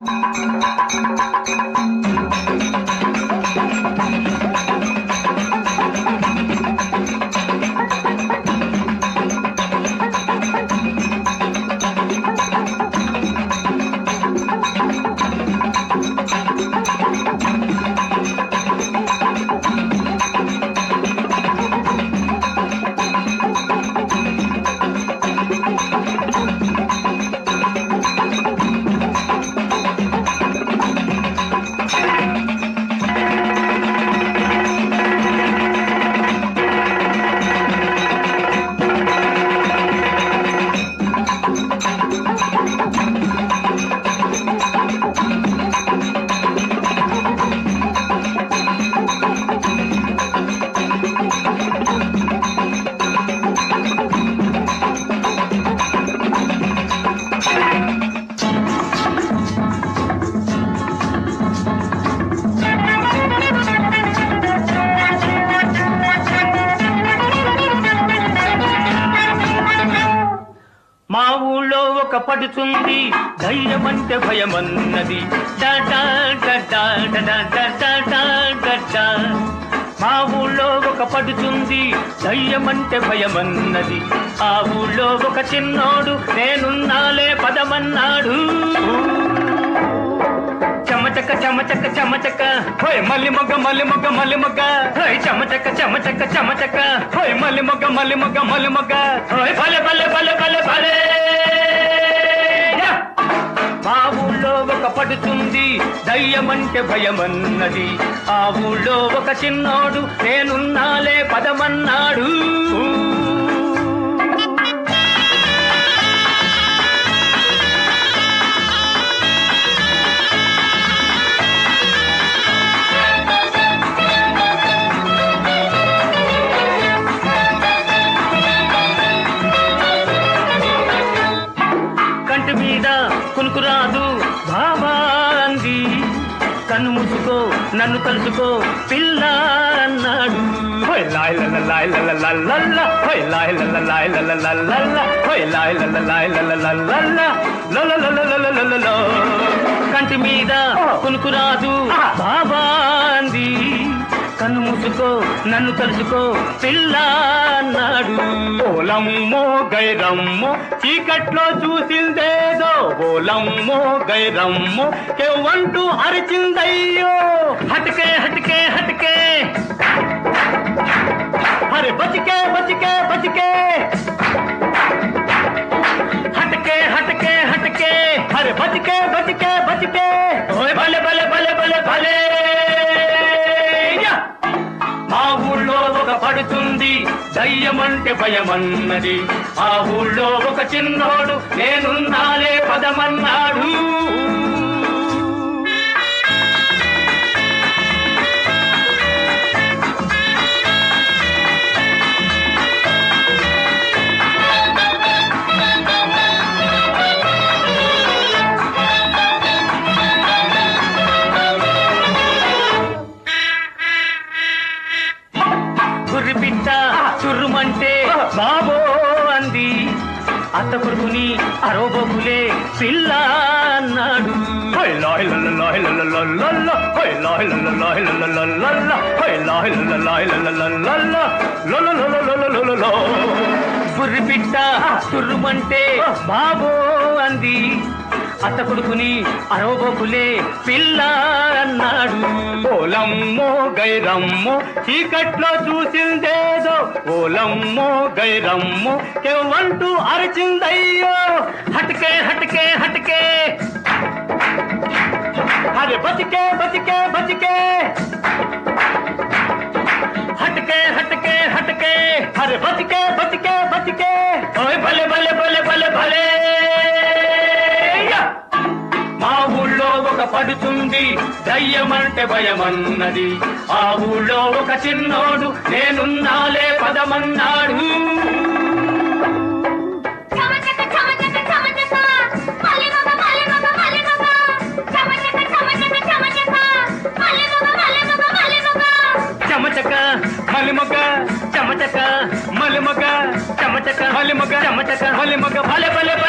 మా ఊళ్ళో ఒక పడుతుంది ధైర్యం అంటే భయమన్నది డా డా డా డా డా డా డా డా డా డా డా. మా ఊళ్ళో ఒక పడుతుంది ధైర్యం అంటే భయమన్నది ఆ ఊళ్ళో ఒక చిన్నోడు నేనున్నాలే పదమన్నాడు చమచక చమచక చమచక హోయ్ మల్లి మొగ్గ మల్లి మొగ్గ మల్లి మొగ్గ హోయ్ చమచక చమచక చమచక హోయ్ మల్లి మొగ్గ మల్లి మొగ్గ మల్లి మొగ్గ హోయ్ భలే భలే భలే భలే భలే యా! మా ఊళ్ళో ఒక పడుతుంది దయ్యమంటే భయమన్నది ఆ ఊళ్ళో ఒక చిన్నోడు నేనున్నాలే పదమన్నాడు కంటి మీద కునుకురాదు బాబా అంది కన్ను మూసుకో నన్ను తలుచుకో పిల్ల అన్నాడు హోయ్ లాయ్ లల్ల లాయ్ లల్ల లల్లల్ల, హోయ్ లాయ్ లల్ల లాయ్ లల్ల లల్లల్ల, హోయ్ లాయ్ లల్ల లాయ్ లల్ల లల్లల్ల, లలలలలలలలలో. కంటి మీద కునుకురాదు బాబా అంది కన్ను మూసుకో నన్ను తలుచుకో పిల్ల అన్నాడు ఓలమ్మో గైరమ్మో చీకట్లో చూసిందేదో ఓలమ్మో గైరమ్మో కెవ్వంటూ అరిచిందయ్యో హటకే హటకే హటకే అరే బతికే బతికే బతికే హటకే హటకే హటకే అరే బతికే బతికే బతికే ఓయ్ భలే భలే భలే భలే భలే యా! మా ఊళ్ళో ఒక పడుతుంది దయ్యమంటే భయమన్నది ఆ ఊళ్ళో ఒక చిన్నోడు నేనున్నాలే పదమన్నాడు గుర్రి పిట్ట చుర్రుమంటే బాబో అంది అత్త కొడుకుని అరోబోకులే పిల్ల అన్నాడు హోయ్ లాయ్ లల్ల లాయ్ లల్ల లల్లల్ల, హోయ్ లాయ్ లల్ల లాయ్ లల్ల లల్లల్ల, హోయ్ లాయ్ లల్ల లాయ్ లల్ల లల్లల్ల, లలలలలలలలలో. గుర్రి పిట్ట చుర్రుమంటే బాబో అంది అత్త కొడుకుని అరోబోకులే పిల్ల అన్నాడు ఓలమ్మో గైరమ్మో చీకట్లో చూసిందేదో ఓలమ్మో గైరమ్మో కెవ్వంటూ అరిచిందయ్యో హటకే హటకే హటకే అరే బతికే బతికే బతికే హటకే హటకే హటకే అరే బతికే బతికే బతికే ఓయ్ భలే భలే భలే భలే భలే యా! మా ఊళ్ళో ఒక పడుతుంది దయ్యమంటే భయమన్నది ఆ ఊళ్ళో ఒక చిన్నోడు నేనున్నాలే పదమన్నాడు చమచక చమచక చమచక మల్లెమొగ్గ మల్లెమొగ్గ మల్లెమొగ్గ చమచక చమచక చమచక మల్లెమొగ్గ మల్లెమొగ్గ మల్లెమొగ్గ చమచక మలిమొగ చమచక మలిమొగ చమచక మలిమొగ చమచక మలిమొగ భలే భలే